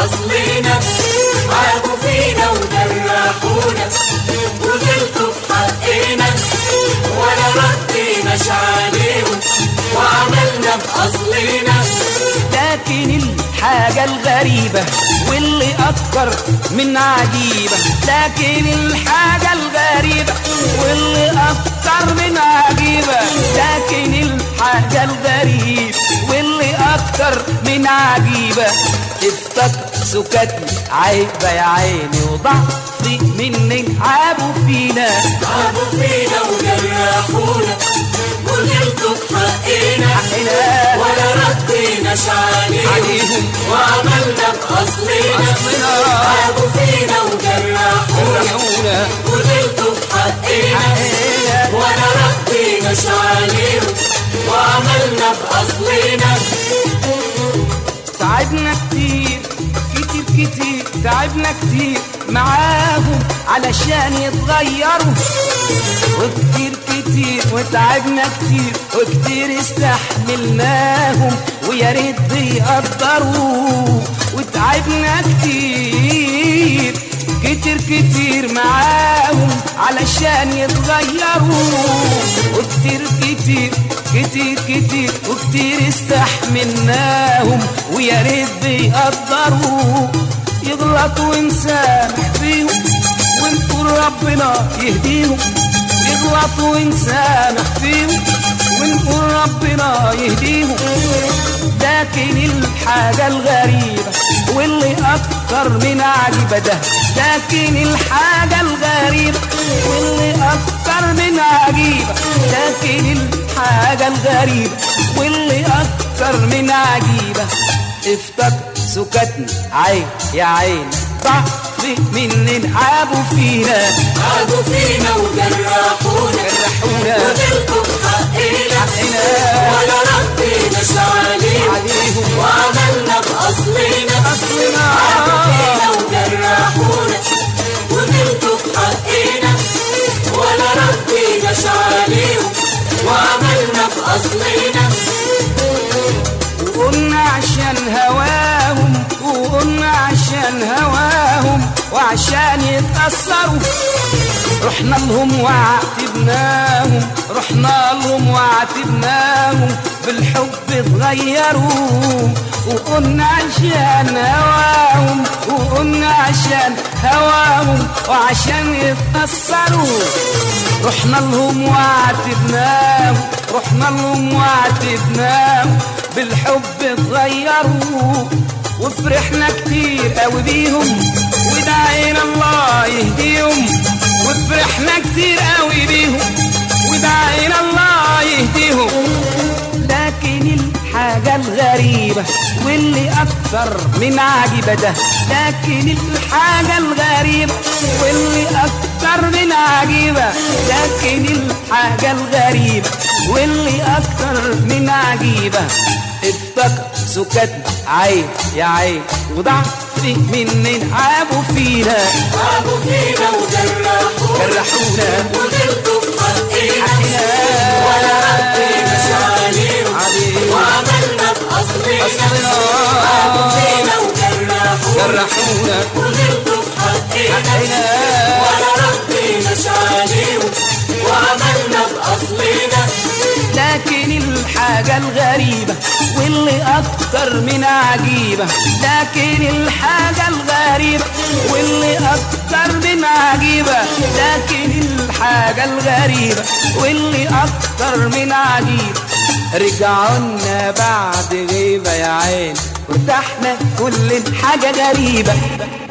بأصلنا عابوا فينا وجرحونا وغلطوا في حقنا ولا رديناش عليهم وعملنا بأصلنا لكن الحاجة الغريبة واللي أكتر من عجيبة لكن الحاجة الغريبة واللي أكتر من عجيبة لكن الحاجة الغريبة واللي أكتر من عجيبة افتكر سكتني عيبة يا عيني وضعفي منك عابوا فينا عابوا فينا وجرحونا وغلطوا في حقنا حقنا ولا رديناش عليهم عليهم وعملنا بأصلنا أصلنا عابوا فينا وجرحونا رجعونا وغلطوا في حقنا حقنا ولا رديناش عليهم وعملنا بأصلنا تعبنا كتير كتير كتير تعبنا كتير معاهم علشان يتغيروا وكتير كتير وتعبنا كتير وكتير استحملناهم ويا ريت بيقدروا وتعبنا كتير كتير كتير معاهم علشان يتغيروا وكتير كتير كتير كتير وكتير استحملناهم ويا ريت بيقدروا يغلطوا ونسامح فيهم ونقول ربنا يهديهم يغلطوا ونسامح فيهم ونقول ربنا يهديهم لكن الحاجة الغريبة واللي أكتر من عجيبة ده لكن الحاجة الغريبة واللي أكتر من عجيبة لكن الحاجة الغريبة واللي أكتر من عجيبة افتكر سكتني عين يا عين ضعفي من عابوا فينا عابوا فينا وجرحونا جرحونا وغلطوا في حقنا حقنا ولا رديناش عليهم عليهم وعملنا بأصلنا أصلنا عابوا فينا وجرحونا وغلطوا في حقنا ولا رديناش عليهم وعملنا بأصلنا وقلنا عشان هواهم وقلنا عشان هواهم وعشان يتأثروا رحنا لهم وعاتبناهم رحنا لهم وعاتبناهم بالحب اتغيروا وقلنا عشان هواهم وقلنا عشان هواهم وعشان يتأثروا رحنا لهم وعاتبناهم رحنا لهم وعاتبناهم بالحب اتغيروا وفرحنا كتير قوي بيهم ودعينا الله يهديهم وفرحنا كتير قوي بيهم ودعينا الله يهديهم لكن الحاجة الغريبة واللي أكثر من عجيبة ده لكن الحاجة الغريبة واللي أكثر من عجيبة لكن الحاجة الغريبة واللي أكثر من عجيبة افتكر سكتنا عين يا عين وضعفي من عابوا فينا عابوا فينا وجرحونا جرحونا وغلطوا في حقنا حقنا ولا رديناش عليهم عليهم وعملنا بأصلنا أصلنا عابوا فينا وجرحونا جرحونا وغلطوا في حقنا حقنا ولا رديناش عليهم وعملنا بأصلنا لكن الحاجة الغريبة واللي أكتر من عجيبة لكن الحاجة الغريبة واللي أكتر من عجيبة لكن الحاجة الغريبة واللي أكتر من عجيبة رجعونا بعد غيبة يا عين وارتحنا كل حاجة غريبة